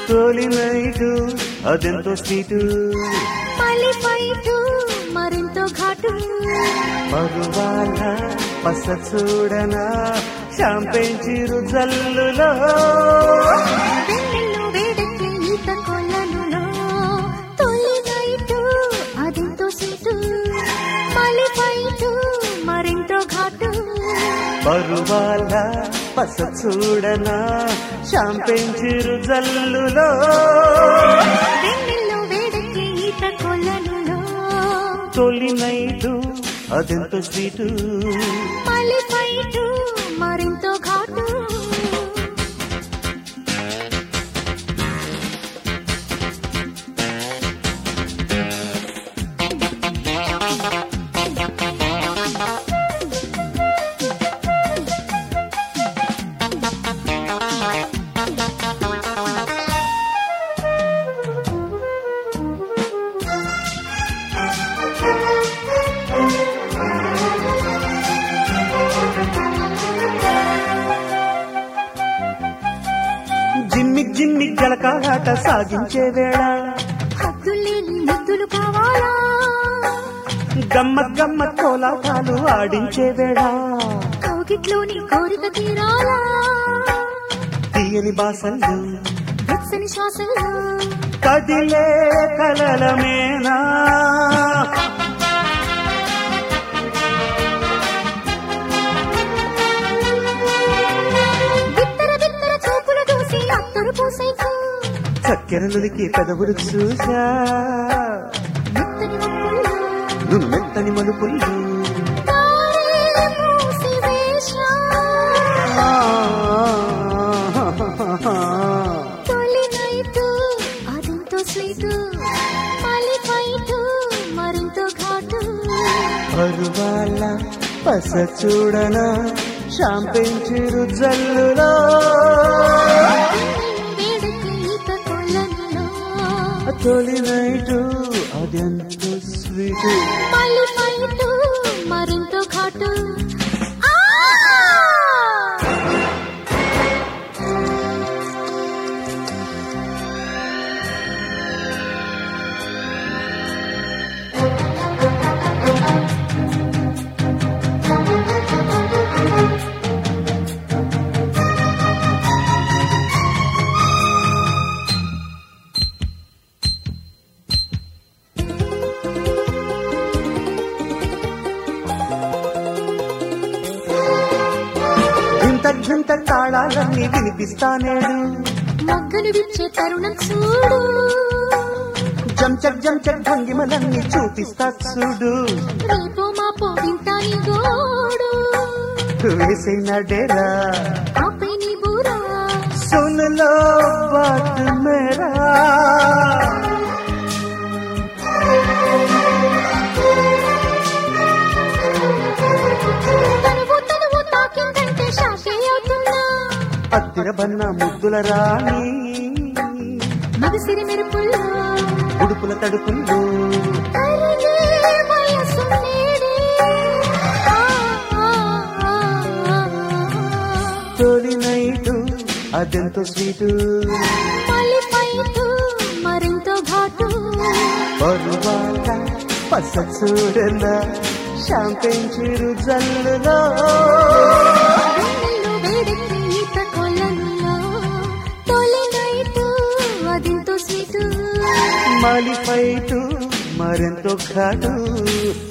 తోలి నైటు అదెంతో స్వీటు మళ్ళీ ఫైట్ మరింతో ఘాటు పరువాల పస చూడనా షాంపెన్ చిరు జల్లులో వెన్నెల్లో వేడెక్కి ఈత కొల్లనులో తొలి నైటు అదెంతో సీటు మళ్ళీ ఫైట్ మరింతో ఘాటు పరువాల పస చూడనా షాంపెన్ చిరు జల్లులో వెన్నెల్లో వేడెక్కి ఈత కొల్లనులో తొలి నైటు అదెంతో స్వీటు మళ్ళీ ఫైట్ మరింతో ఘాటు జిమ్మి జిమ్మి జలకాలాట సాగించే వేళ హద్దులేని ముద్దులు కావాలా గమ్మ గమ్మ కోలాటాలు ఆడించే వేళ కౌగిట్లోని కోరిక తీరాలా తీయని బాసలు వెచ్చని శ్వాసల్లో కదిలే కలల మేనా బిత్తర బిత్తర చూపులు దూసి అత్తరు పూసైకు చక్కెరలుడికి పెదవులు చూసా మెత్తని ముక్కుల్లో నువ్వు మెత్తని మలుపుళ్ళు తారే మూసి వేశా. తొలి నైటు అదెంతో స్వీటు మళ్ళీ ఫైటు మరింతో ఘాటు పరువాల పస చూడనా షాంపెన్ చిరు జల్లులో వేడెక్కి ఈత కొల్లనులో తొలి నైటు అదెంత స్వీటు మళ్ళీ ఫైటు మరింతో ఘాటు ఆ! ఇంత ఝంత తాళాలన్నీ వినిపిస్తానేడు మొగ్గలు విచ్చే తరుణం చూడు జంచక్ జంచక్ భంగిమలన్నీ చూపిస్తా చూడు రేపో మాపో వింటాని గోడు వేసిన డేరా ఆపై నీ బూరా सुन लो बात मेरा తనువు తనువు తాకిందంటే షాకే అవుతున్నా అత్తిర బన్న ముద్దుల రాణి మగసిరి మెరుపుల్లో ఉడుపుల తడుపుల్లో కరిగే వయసు నేడే. ఆ, ఆ, ఆ, ఆ, ఆ. తొలి నైటు అదెంతో స్వీటు మళ్ళీ ఫైటు మరింతో ఘాటు పరువాల పస చూడన షాంపెన్ చిరు జల్లులో వెన్నెల్లో వేడెక్కి ఈత కొలనులో తొలి నైటు అదింతో స్వీటు మాలి ఫైటు మరెంతో ఘాటు